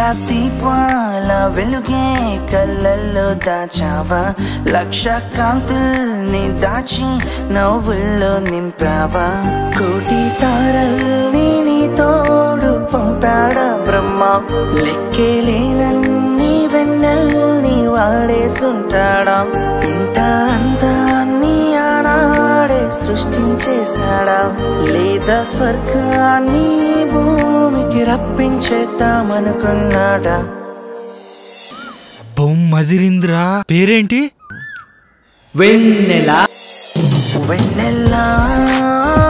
దీపాల వెలుగే కళ్ళల్లో దాచావా లక్ష కాంతుల్ని దాచి నవ్వుల్లో నింపావా కోటి తారల్ని నీ తోడు పంపాడా బ్రహ్మ లెక్కేలేనన్ని వెన్నెల్ని వాడేసుంటాడా ఇంత అందాన్ని ఆనాడే సృష్టించేశాడా లేదా స్వర్గాన్ని ఈ భూమికి రప్పించేద్దామనుకున్నాడా బొమ్మదిరింద్రా పేరేంటి వెన్నెల వెన్నెల్లా